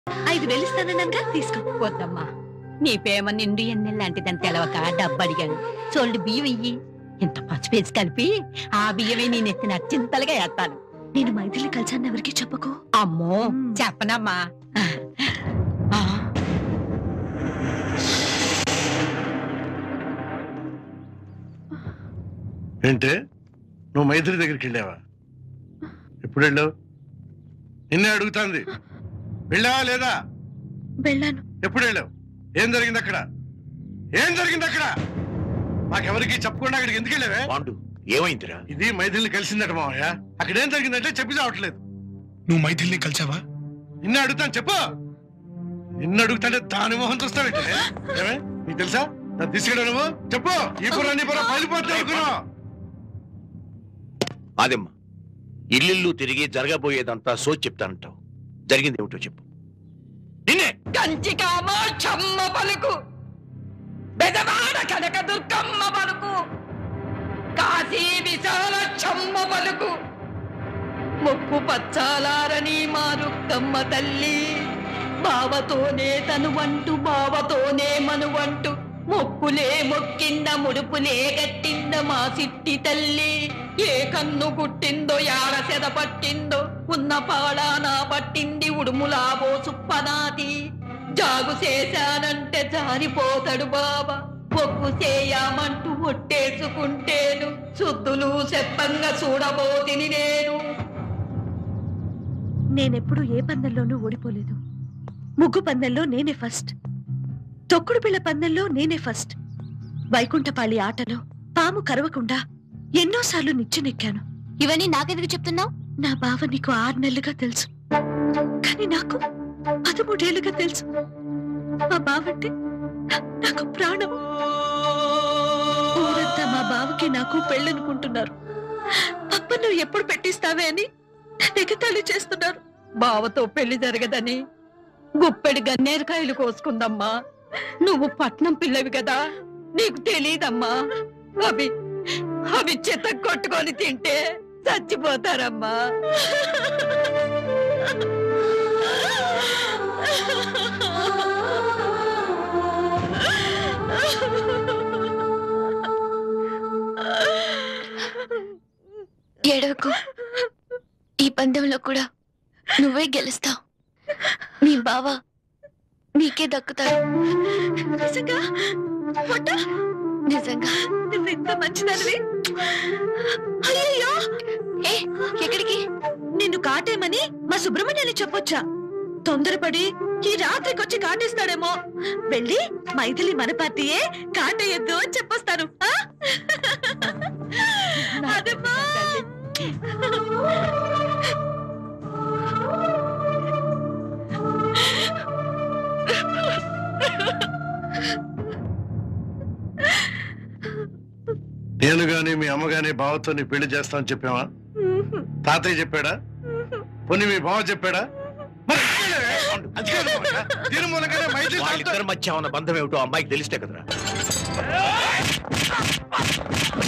ఐదు వేలు ఇస్తానన్నానుగా తీసుకో వద్దమ్మా నీ ప్రేమ నిండు ఎన్నెల్లాంటిదని తెలవక డబ్బు అడిగాను చోళ్ళు బియ్యం ఇయ్యి ఇంత పచ్చిపేసి కలిపి ఆ బియ్యమే నేను ఎత్తిన చింతలుగా వేస్తాను నేను మైథిలి కలిసాను ఎవరికి చెప్పకు అమ్మో చెప్పనమ్మా ఆ, ఏంటే నువ్వు మైత్రి దగ్గరికి వెళ్ళావా ఎప్పుడు వెళ్ళావు నిన్నే అడుగుతాంది వెళ్ళావా లేదా వెళ్ళాను ఎప్పుడు వెళ్ళావు ఏం జరిగింది అక్కడ ఏం జరిగింది అక్కడ మాకెవరికి చెప్పకుండా అక్కడికి ఎందుకు వెళ్ళావే పాండు ఏమైందిరా ఇది మైథిలిని కలిసిందట మావయ్య అక్కడ ఏం జరిగిందంటే చెప్పి చావట్లేదు నువ్వు మైథిల్ని కలిసావా నిన్నే అడుగుతాను చెప్పు నిన్ను అడుగుతాంటే దాని మొహం చూస్తావేంటే ఏమే నీకు తెలుసా నన్ను తీసుకెళ్ళా నువ్వు చెప్పు ఈ పురా నీ పురా పగిలిపోతే అనుకున్నావు అదమ్మా ఇల్లిల్లు తిరిగి జరగబోయేదంతా సోచి చెప్తానంటావు జరిగింది ఏమిటో చెప్పు నిన్నే కంచి కామాక్షమ్మ పలుకు బెదవాడ కనక దుర్గమ్మ పలుకు కాశీ విశాలక్షమ్మ పలుకు మొక్కు పచ్చాలారని మా దుర్గమ్మ తల్లి బావతోనే తనువంటూ బావతోనే మనువంటూ మొక్కులే మొక్కింద ముడుపులే గట్టింద మా సిట్టి తల్లి ఏ కన్ను గుట్టిందో యాడ సెద పట్టిందో ఉన్న పాడానా పట్టింది ఉడుములా సుప్పనాది జాగు చేశానంటే జారిపోతాడు బాబా పొక్కు చేయమంటూ ఒట్టేసుకుంటేను శుద్ధులు చెప్పంగా చూడబోతిని నేను నేనెప్పుడు ఏ పందెంలోనూ ఓడిపోలేదు ముగ్గు పందెంలో నేనే ఫస్ట్ తొక్కుడు పిల్ల పందెంలో నేనే ఫస్ట్ వైకుంఠపాళి ఆటలో పాము కరవకుండా ఎన్నోసార్లు నిచ్చెనెక్కాను ఇవన్నీ నాకెందుకు చెప్తున్నావు నా బావ నీకు ఆరు నెలలుగా తెలుసు కానీ నాకు పదమూడేళ్లుగా తెలుసు మా బావంటే నాకు ప్రాణం ఊరంతా మా బావకి నాకు పెళ్ళనుకుంటున్నారు పప్పను ఎప్పుడు పెట్టిస్తావే అని ఎగతాళి చేస్తున్నారు బావతో పెళ్లి జరగదని గుప్పెడి గన్నేరుకాయలు కోసుకుందమ్మా నువ్వు పట్నం పిల్లవి కదా నీకు తెలీదమ్మా అవి అవి చెత్త కొట్టుకొని తింటే చచ్చిపోతారమ్మా ఏడవకు ఈ పందెంలో కూడా నువ్వే గెలుస్తావు నీ బావ నీకే దక్కుతాడు నిజంగా పొట్ట నిజంగా నువ్వెంత మంచిదానివి అయ్యయ్యో ఏ ఎక్కడికి నిన్ను కాటేమని మా సుబ్రహ్మణ్యాన్ని చెప్పొచ్చా తొందరపడి ఈ రాత్రికి వచ్చి కాటేస్తాడేమో వెళ్ళి మైథిలి మన పార్టీయే కాటేయద్దు అని చెప్పొస్తాను ఆ? అదమ్మా. నేను గాని మీ అమ్మ గాని బావతో నీ పెళ్లి చేస్తానని చెప్పావా తాతయ్య చెప్పాడా పోనీ మీ బావ చెప్పాడా మరి అది కాదు మావయ్య. దీని మూలంగానే మైత్రి తాతతో- వాళ్ళిద్దరి మధ్య ఉన్న బంధం ఏమిటో అమ్మాయికి తెలిస్తే కదరా